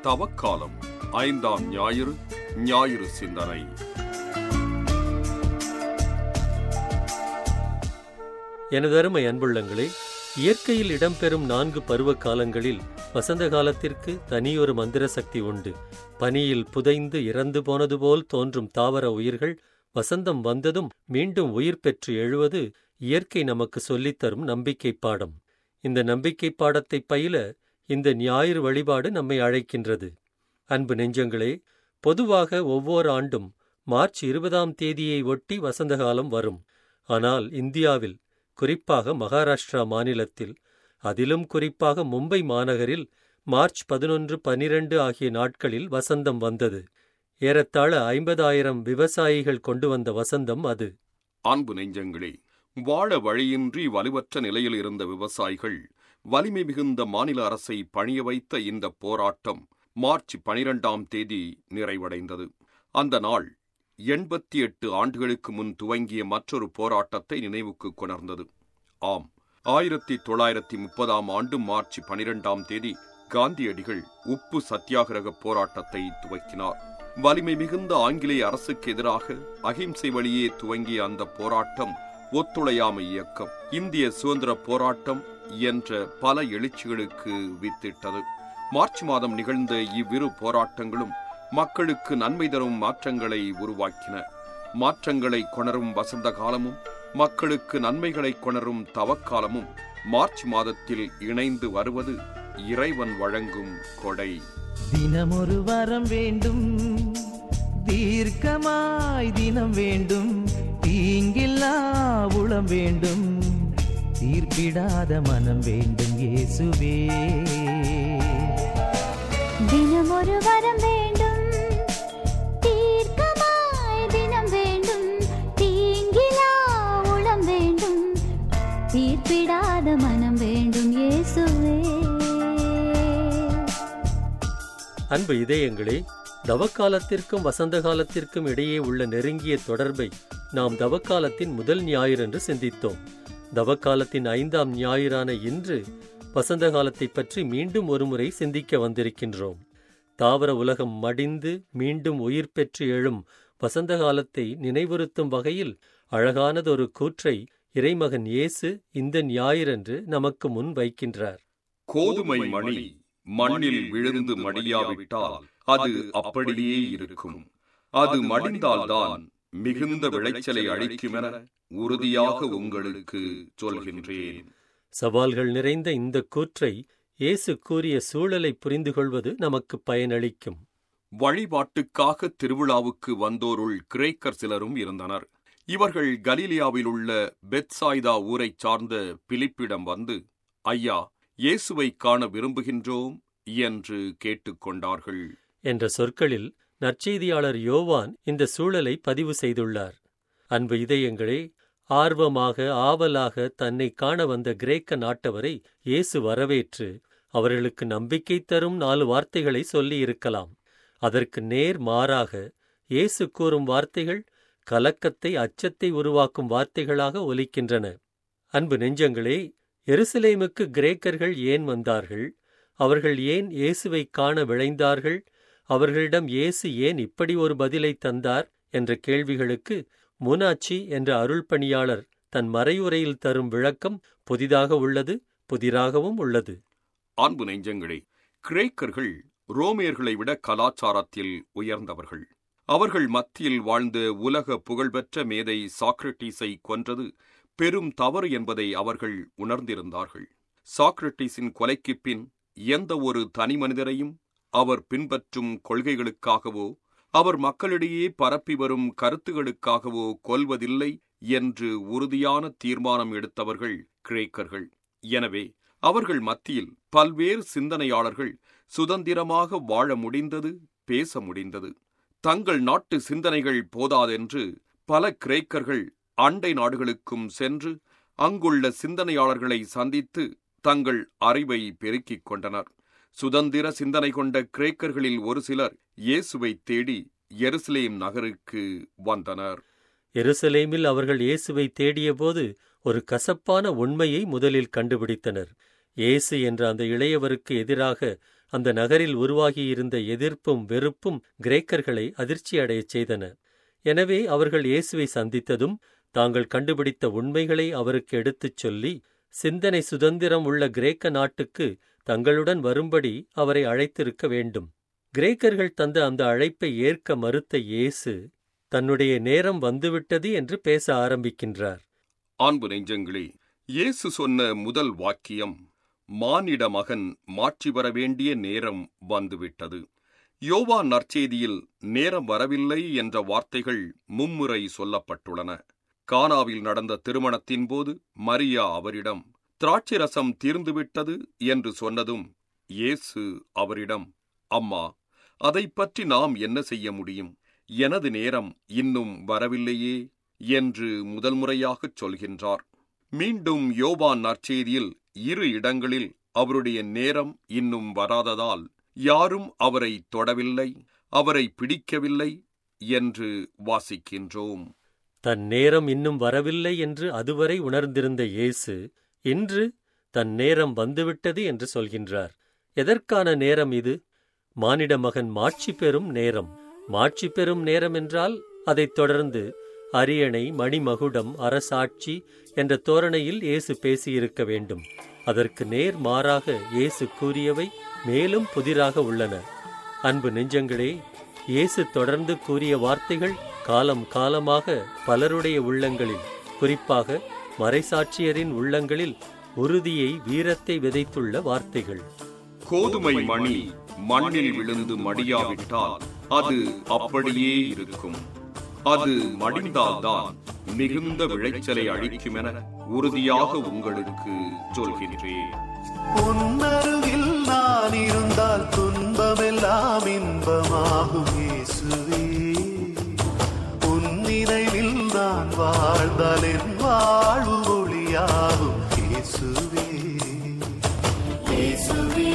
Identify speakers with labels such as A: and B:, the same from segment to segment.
A: தவக்காலம் ஐந்தாம் ஞாயிறு ஞாயிறு சிந்தனை
B: எனதருமை அன்புள்ளங்களே இயற்கையில் இடம்பெறும் நான்கு பருவ காலங்களில் வசந்த காலத்திற்கு தனியொரு மந்திர சக்தி உண்டு பனியில் புதைந்து இறந்து போனது போல் தோன்றும் தாவர உயிர்கள் வசந்தம் வந்ததும் மீண்டும் உயிர் பெற்று எழுவது இயற்கை நமக்கு சொல்லித்தரும் நம்பிக்கை பாடம் இந்த நம்பிக்கை பாடத்தை பயில இந்த ஞாயிறு வழிபாடு நம்மை அழைக்கின்றது அன்பு நெஞ்சங்களே பொதுவாக ஒவ்வொரு ஆண்டும் மார்ச் இருபதாம் தேதியை ஒட்டி வசந்த காலம் வரும் ஆனால் இந்தியாவில் குறிப்பாக மகாராஷ்டிரா மாநிலத்தில் அதிலும் குறிப்பாக மும்பை மாநகரில் மார்ச் பதினொன்று பனிரெண்டு ஆகிய நாட்களில் வசந்தம் வந்தது ஏறத்தாழ ஐம்பதாயிரம் விவசாயிகள் கொண்டு வந்த வசந்தம் அது
A: அன்பு நெஞ்சங்களே வாழ வழியின்றி வலுவற்ற நிலையில் இருந்த விவசாயிகள் வலிமை மிகுந்த மாநில அரசை பணிய வைத்த இந்த போராட்டம் மார்ச் பனிரெண்டாம் தேதி நிறைவடைந்தது அந்த நாள் எண்பத்தி எட்டு ஆண்டுகளுக்கு முன் துவங்கிய மற்றொரு போராட்டத்தை நினைவுக்கு கொணர்ந்தது ஆம் ஆயிரத்தி தொள்ளாயிரத்தி முப்பதாம் ஆண்டு மார்ச் பனிரெண்டாம் தேதி காந்தியடிகள் உப்பு சத்தியாகிரக போராட்டத்தை துவக்கினார் வலிமை மிகுந்த ஆங்கிலேய அரசுக்கு எதிராக அகிம்சை வழியே துவங்கிய அந்த போராட்டம் ஒத்துழையாமை இயக்கம் இந்திய சுதந்திர போராட்டம் என்ற பல எழுச்சிகளுக்கு வித்திட்டது மார்ச் மாதம் நிகழ்ந்த இவ்விரு போராட்டங்களும் மக்களுக்கு நன்மை தரும் மாற்றங்களை உருவாக்கின மாற்றங்களை கொணரும் வசந்த காலமும் மக்களுக்கு நன்மைகளை கொணரும் தவக்காலமும் மார்ச் மாதத்தில் இணைந்து வருவது இறைவன் வழங்கும் கொடை
C: தினமொரு வரம் வேண்டும் தீர்க்கமாய் தினம் வேண்டும் தீங்கில்லா உளம் வேண்டும் தீர்ப்பிடாத மனம் வேண்டும் இயேசுவே
D: தினமொரு வரம் வேண்டும் தீர்க்கமாய் தினம் வேண்டும் தீங்கிலா உளம் வேண்டும் தீர்ப்பிடாத மனம் வேண்டும் இயேசுவே
B: அன்பு இதயங்களே தவக்காலத்திற்கும் வசந்த காலத்திற்கும் இடையே உள்ள நெருங்கிய தொடர்பை நாம் தவக்காலத்தின் முதல் ஞாயிறு என்று சிந்தித்தோம் தவக்காலத்தின் ஐந்தாம் ஞாயிறான இன்று வசந்த காலத்தைப் பற்றி மீண்டும் ஒருமுறை சிந்திக்க வந்திருக்கின்றோம் தாவர உலகம் மடிந்து மீண்டும் உயிர் பெற்று எழும் வசந்த காலத்தை நினைவுறுத்தும் வகையில் அழகானதொரு கூற்றை இறைமகன் இயேசு இந்த ஞாயிறன்று நமக்கு முன் வைக்கின்றார்
A: கோதுமை மணி மண்ணில் விழுந்து மடியாவிட்டால் அது அப்படியே இருக்கும் அது மடிந்தால்தான் மிகுந்த விளைச்சலை அளிக்கும் என உறுதியாக உங்களுக்கு சொல்கின்றேன்
B: சவால்கள் நிறைந்த இந்த கூற்றை இயேசு கூறிய சூழலை புரிந்து கொள்வது நமக்கு பயனளிக்கும்
A: வழிபாட்டுக்காக திருவிழாவுக்கு வந்தோருள் கிரேக்கர் சிலரும் இருந்தனர் இவர்கள் கலீலியாவில் உள்ள பெத்சாய்தா ஊரைச் சார்ந்த பிலிப்பிடம் வந்து ஐயா இயேசுவை காண விரும்புகின்றோம் என்று கேட்டுக்கொண்டார்கள்
B: என்ற சொற்களில் நற்செய்தியாளர் யோவான் இந்த சூழலை பதிவு செய்துள்ளார் அன்பு இதயங்களே ஆர்வமாக ஆவலாக தன்னை காண வந்த கிரேக்க நாட்டவரை இயேசு வரவேற்று அவர்களுக்கு நம்பிக்கை தரும் நாலு வார்த்தைகளை சொல்லியிருக்கலாம் அதற்கு நேர் மாறாக இயேசு கூறும் வார்த்தைகள் கலக்கத்தை அச்சத்தை உருவாக்கும் வார்த்தைகளாக ஒலிக்கின்றன அன்பு நெஞ்சங்களே எருசலேமுக்கு கிரேக்கர்கள் ஏன் வந்தார்கள் அவர்கள் ஏன் இயேசுவை காண விழைந்தார்கள் அவர்களிடம் இயேசு ஏன் இப்படி ஒரு பதிலை தந்தார் என்ற கேள்விகளுக்கு மூனாச்சி என்ற அருள் பணியாளர் தன் மறையுரையில் தரும் விளக்கம் புதிதாக உள்ளது புதிராகவும் உள்ளது
A: அன்பு நெஞ்சங்களே கிரேக்கர்கள் ரோமியர்களை விட கலாச்சாரத்தில் உயர்ந்தவர்கள் அவர்கள் மத்தியில் வாழ்ந்த உலக புகழ்பெற்ற மேதை சாக்ரட்டிஸை கொன்றது பெரும் தவறு என்பதை அவர்கள் உணர்ந்திருந்தார்கள் சாக்ரட்டிஸின் கொலைக்குப் பின் எந்த ஒரு தனி மனிதரையும் அவர் பின்பற்றும் கொள்கைகளுக்காகவோ அவர் மக்களிடையே பரப்பி வரும் கருத்துகளுக்காகவோ கொல்வதில்லை என்று உறுதியான தீர்மானம் எடுத்தவர்கள் கிரேக்கர்கள் எனவே அவர்கள் மத்தியில் பல்வேறு சிந்தனையாளர்கள் சுதந்திரமாக வாழ முடிந்தது பேச முடிந்தது தங்கள் நாட்டு சிந்தனைகள் போதாதென்று பல கிரேக்கர்கள் அண்டை நாடுகளுக்கும் சென்று அங்குள்ள சிந்தனையாளர்களை சந்தித்து தங்கள் அறிவை பெருக்கிக் கொண்டனர் சுதந்திர சிந்தனை கொண்ட கிரேக்கர்களில் ஒரு சிலர் இயேசுவை தேடி எருசலேம் நகருக்கு வந்தனர்
B: எருசலேமில் அவர்கள் இயேசுவை தேடியபோது ஒரு கசப்பான உண்மையை முதலில் கண்டுபிடித்தனர் இயேசு என்ற அந்த இளையவருக்கு எதிராக அந்த நகரில் உருவாகியிருந்த எதிர்ப்பும் வெறுப்பும் கிரேக்கர்களை அதிர்ச்சியடையச் செய்தன எனவே அவர்கள் இயேசுவை சந்தித்ததும் தாங்கள் கண்டுபிடித்த உண்மைகளை அவருக்கு எடுத்துச் சொல்லி சிந்தனை சுதந்திரம் உள்ள கிரேக்க நாட்டுக்கு தங்களுடன் வரும்படி அவரை அழைத்திருக்க வேண்டும் கிரேக்கர்கள் தந்த அந்த அழைப்பை ஏற்க மறுத்த இயேசு தன்னுடைய நேரம் வந்துவிட்டது என்று பேச ஆரம்பிக்கின்றார்
A: அன்பு நெஞ்சங்களே இயேசு சொன்ன முதல் வாக்கியம் மானிட மகன் மாட்சி வர வேண்டிய நேரம் வந்துவிட்டது யோவான் நற்செய்தியில் நேரம் வரவில்லை என்ற வார்த்தைகள் மும்முறை சொல்லப்பட்டுள்ளன கானாவில் நடந்த திருமணத்தின் போது மரியா அவரிடம் திராட்சை ரசம் தீர்ந்துவிட்டது என்று சொன்னதும் இயேசு அவரிடம் அம்மா அதைப் பற்றி நாம் என்ன செய்ய முடியும் எனது நேரம் இன்னும் வரவில்லையே என்று முதல் முறையாகச் சொல்கின்றார் மீண்டும் யோவான் நற்செய்தியில் இரு இடங்களில் அவருடைய நேரம் இன்னும் வராததால் யாரும் அவரை தொடவில்லை அவரை பிடிக்கவில்லை என்று வாசிக்கின்றோம்
B: தன் நேரம் இன்னும் வரவில்லை என்று அதுவரை உணர்ந்திருந்த இயேசு இன்று தன் நேரம் வந்துவிட்டது என்று சொல்கின்றார் எதற்கான நேரம் இது மானிட மகன் மாட்சி பெறும் நேரம் மாட்சி பெறும் நேரம் என்றால் அதைத் தொடர்ந்து அரியணை மணிமகுடம் அரசாட்சி என்ற தோரணையில் இயேசு பேசியிருக்க வேண்டும் அதற்கு நேர் மாறாக இயேசு கூறியவை மேலும் புதிராக உள்ளன அன்பு நெஞ்சங்களே இயேசு தொடர்ந்து கூறிய வார்த்தைகள் காலம் காலமாக பலருடைய உள்ளங்களில் குறிப்பாக மறைசாட்சியரின் உள்ளங்களில் உறுதியை வீரத்தை விதைத்துள்ள வார்த்தைகள்
A: கோதுமை மணி மண்ணில் விழுந்து மடியாவிட்டால் அது அப்படியே இருக்கும் அது மடிந்தால்தான் மிகுந்த விளைச்சலை அளிக்கும் என உறுதியாக உங்களுக்கு சொல்கின்றேன்
E: உன்னருகில் நான் இருந்தால் துன்பமெல்லாம் இன்பமாகும் இயேசுவே உன் நினைவில் நான் வாழ்ந்தால் என் வாழ்வு ஒளியாகும் இயேசுவே இயேசுவே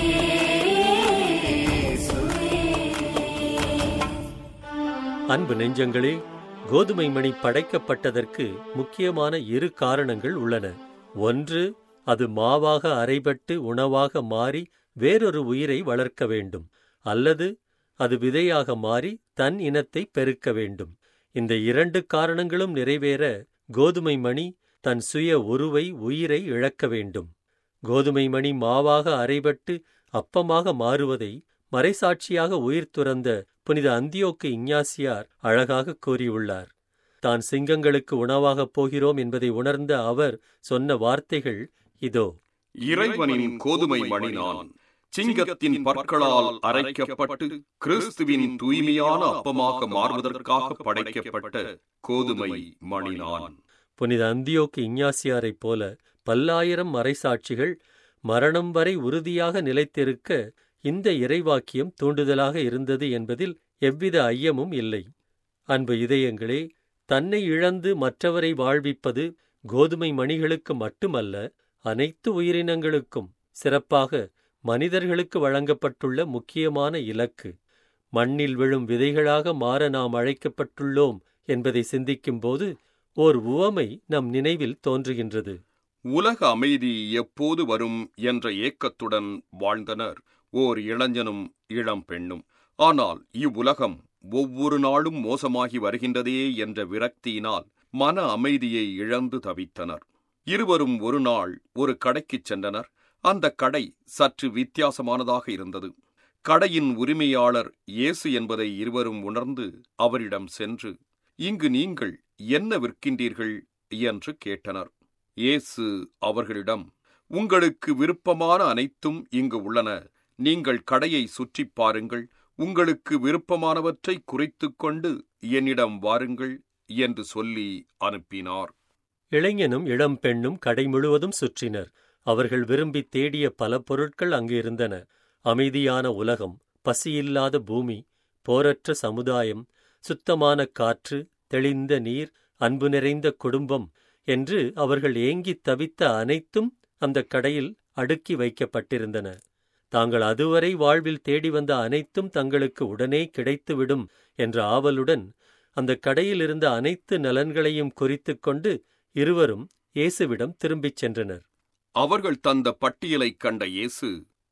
B: அன்பு நெஞ்சங்களே கோதுமை மணி படைக்கப்பட்டதற்கு முக்கியமான இரு காரணங்கள் உள்ளன ஒன்று அது மாவாக அரைபட்டு உணவாக மாறி வேறொரு உயிரை வளர்க்க வேண்டும் அல்லது அது விதையாக மாறி தன் இனத்தை பெருக்க வேண்டும் இந்த இரண்டு காரணங்களும் நிறைவேற கோதுமை மணி தன் சுய உருவை உயிரை இழக்க வேண்டும் கோதுமை மணி மாவாக அரைபட்டு அப்பமாக மாறுவதை மறைசாட்சியாக உயிர் துறந்த புனித அந்தியோக்கு இஞ்ஞாசியார் அழகாக கூறியுள்ளார் தான் சிங்கங்களுக்கு உணவாகப் போகிறோம் என்பதை உணர்ந்த அவர் சொன்ன வார்த்தைகள் இதோ
A: இறைவனின் கோதுமை மணி நான் சிங்கத்தின் பற்களால் அரைக்கப்பட்டு கிறிஸ்துவின் தூய்மையான அப்பமாக மாறுவதற்காக படைக்கப்பட்ட கோதுமை மணி நான்
B: புனித அந்தியோக்கு இஞ்ஞாசியாரைப் போல பல்லாயிரம் மறைசாட்சிகள் மரணம் வரை உறுதியாக நிலைத்திருக்க இந்த இறைவாக்கியம் தூண்டுதலாக இருந்தது என்பதில் எவ்வித ஐயமும் இல்லை அன்பு இதயங்களே தன்னை இழந்து மற்றவரை வாழ்விப்பது கோதுமை மணிகளுக்கு மட்டுமல்ல அனைத்து உயிரினங்களுக்கும் சிறப்பாக மனிதர்களுக்கு வழங்கப்பட்டுள்ள முக்கியமான இலக்கு மண்ணில் விழும் விதைகளாக மாற நாம் அழைக்கப்பட்டுள்ளோம் என்பதை சிந்திக்கும்போது ஓர் உவமை நம் நினைவில் தோன்றுகின்றது
A: உலக அமைதி எப்போது வரும் என்ற ஏக்கத்துடன் வாழ்ந்தனர் ஓர் இளைஞனும் இளம் பெண்ணும் ஆனால் இவ்வுலகம் ஒவ்வொரு நாளும் மோசமாகி வருகின்றதே என்ற விரக்தியினால் மன அமைதியை இழந்து தவித்தனர் இருவரும் ஒரு நாள் ஒரு கடைக்குச் சென்றனர் அந்த கடை சற்று வித்தியாசமானதாக இருந்தது கடையின் உரிமையாளர் இயேசு என்பதை இருவரும் உணர்ந்து அவரிடம் சென்று இங்கு நீங்கள் என்ன விற்கின்றீர்கள் என்று கேட்டனர் இயேசு அவர்களிடம் உங்களுக்கு விருப்பமான அனைத்தும் இங்கு உள்ளன நீங்கள் கடையை சுற்றிப் பாருங்கள் உங்களுக்கு விருப்பமானவற்றை குறித்துக் கொண்டு என்னிடம் வாருங்கள் என்று சொல்லி அனுப்பினார்
B: இளைஞனும் இளம் பெண்ணும் கடை முழுவதும் சுற்றினர் அவர்கள் விரும்பி தேடிய பல பொருட்கள் அங்கு இருந்தன அமைதியான உலகம் பசியில்லாத பூமி போரற்ற சமுதாயம் சுத்தமான காற்று தெளிந்த நீர் அன்பு நிறைந்த குடும்பம் என்று அவர்கள் ஏங்கித் தவித்த அனைத்தும் அந்த கடையில் அடுக்கி வைக்கப்பட்டிருந்தன தாங்கள் அதுவரை வாழ்வில் தேடி வந்த அனைத்தும் தங்களுக்கு உடனே கிடைத்துவிடும் என்ற ஆவலுடன் அந்த கடையில் இருந்த அனைத்து நலன்களையும் குறித்துக் கொண்டு இருவரும் இயேசுவிடம் திரும்பிச் சென்றனர்
A: அவர்கள் தந்த பட்டியலைக் கண்ட இயேசு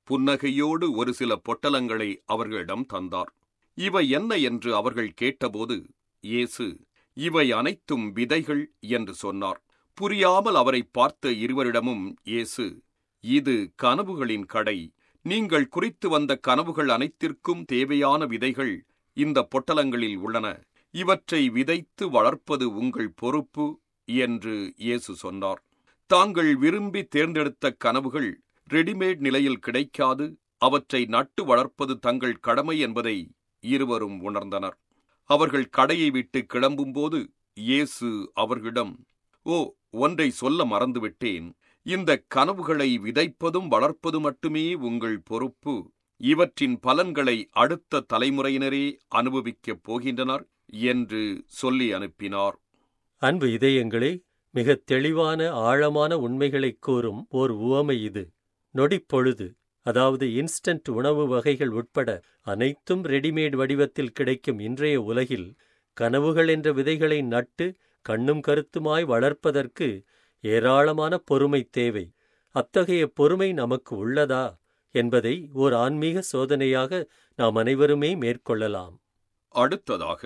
A: புன்னகையோடு ஒரு சில பொட்டலங்களை அவர்களிடம் தந்தார் இவை என்ன என்று அவர்கள் கேட்டபோது இயேசு இவை அனைத்தும் விதைகள் என்று சொன்னார் புரியாமல் அவரை பார்த்த இருவரிடமும் இயேசு இது கனவுகளின் கடை நீங்கள் குறித்து வந்த கனவுகள் அனைத்திற்கும் தேவையான விதைகள் இந்த பொட்டலங்களில் உள்ளன இவற்றை விதைத்து வளர்ப்பது உங்கள் பொறுப்பு என்று இயேசு சொன்னார் தாங்கள் விரும்பி தேர்ந்தெடுத்த கனவுகள் ரெடிமேட் நிலையில் கிடைக்காது அவற்றை நட்டு வளர்ப்பது தங்கள் கடமை என்பதை இருவரும் உணர்ந்தனர் அவர்கள் கடையை விட்டு கிளம்பும்போது இயேசு அவர்களிடம் ஓ ஒன்றை சொல்ல மறந்துவிட்டேன் இந்த கனவுகளை விதைப்பதும் வளர்ப்பது மட்டுமே உங்கள் பொறுப்பு இவற்றின் பலன்களை அடுத்த தலைமுறையினரே அனுபவிக்கப் போகின்றனர் என்று சொல்லி அனுப்பினார்
B: அன்பு இதயங்களே மிகத் தெளிவான ஆழமான உண்மைகளைக் கூறும் ஓர் உவமை இது நொடிப்பொழுது அதாவது இன்ஸ்டன்ட் உணவு வகைகள் உட்பட அனைத்தும் ரெடிமேட் வடிவத்தில் கிடைக்கும் இன்றைய உலகில் கனவுகள் என்ற விதைகளை நட்டு கண்ணும் கருத்துமாய் வளர்ப்பதற்கு ஏராளமான பொறுமை தேவை அத்தகைய பொறுமை நமக்கு உள்ளதா என்பதை ஓர் ஆன்மீக சோதனையாக நாம் அனைவருமே மேற்கொள்ளலாம்
A: அடுத்ததாக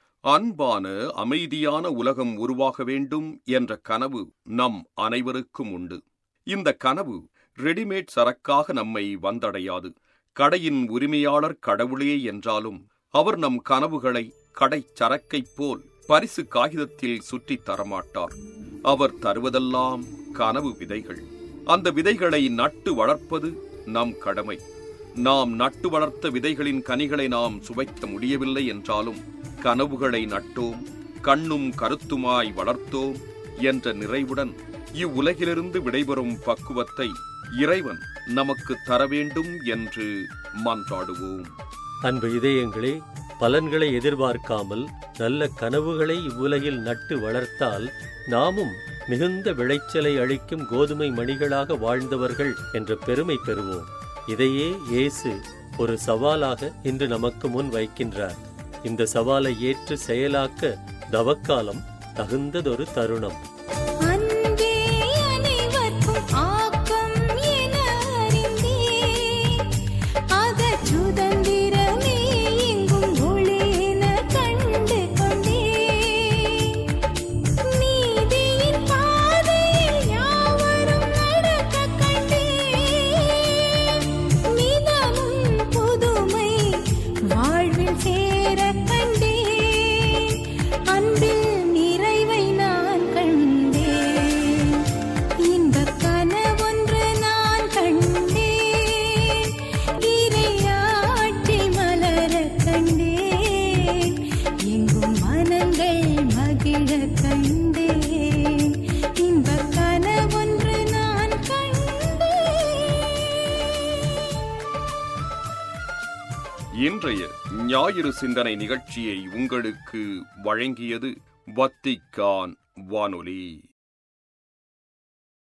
A: அன்பான அமைதியான உலகம் உருவாக வேண்டும் என்ற கனவு நம் அனைவருக்கும் உண்டு இந்த கனவு ரெடிமேட் சரக்காக நம்மை வந்தடையாது கடையின் உரிமையாளர் கடவுளே என்றாலும் அவர் நம் கனவுகளை கடைச் சரக்கைப் போல் பரிசு காகிதத்தில் சுற்றித் தரமாட்டார் அவர் தருவதெல்லாம் கனவு விதைகள் அந்த விதைகளை நட்டு வளர்ப்பது நம் கடமை நாம் நட்டு வளர்த்த விதைகளின் கனிகளை நாம் சுவைக்க முடியவில்லை என்றாலும் கனவுகளை நட்டோம் கண்ணும் கருத்துமாய் வளர்த்தோம் என்ற நிறைவுடன் இவ்வுலகிலிருந்து விடைபெறும் பக்குவத்தை இறைவன் நமக்கு தர வேண்டும் என்று மன்றாடுவோம்
B: அன்பு இதயங்களே பலன்களை எதிர்பார்க்காமல் நல்ல கனவுகளை இவ்வுலகில் நட்டு வளர்த்தால் நாமும் மிகுந்த விளைச்சலை அளிக்கும் கோதுமை மணிகளாக வாழ்ந்தவர்கள் என்ற பெருமை பெறுவோம் இதையே இயேசு ஒரு சவாலாக இன்று நமக்கு முன் வைக்கின்றார் இந்த சவாலை ஏற்று செயலாக்க தவக்காலம் தகுந்ததொரு தருணம்
D: அன்பே அனைவர்க்கும் ஆக்கம் என அறிந்தேன் அதற் சுதந்திரமே எங்கும் ஒளியென கண்டு கொண்டேன் நீதியின் பாதையில் யாவரும் நடக்கக் கண்டேன் மிதமும் புதுமை வாழ்வில் சேரக் கண்டேன் அன்பில் நிறைவை நான் கண்டேன் இன்பக் கனவொன்று நான் கண்டேன் இறையாட்சி மலரக் கண்டேன் எங்கும் மனங்கள் மகிழக் கண்டேன் இன்பக் கனவொன்று நான் கண்டேன்
A: இன்றைய ஞாயிறு சிந்தனை நிகழ்ச்சியை உங்களுக்கு வழங்கியது வத்திக்கான் வானொலி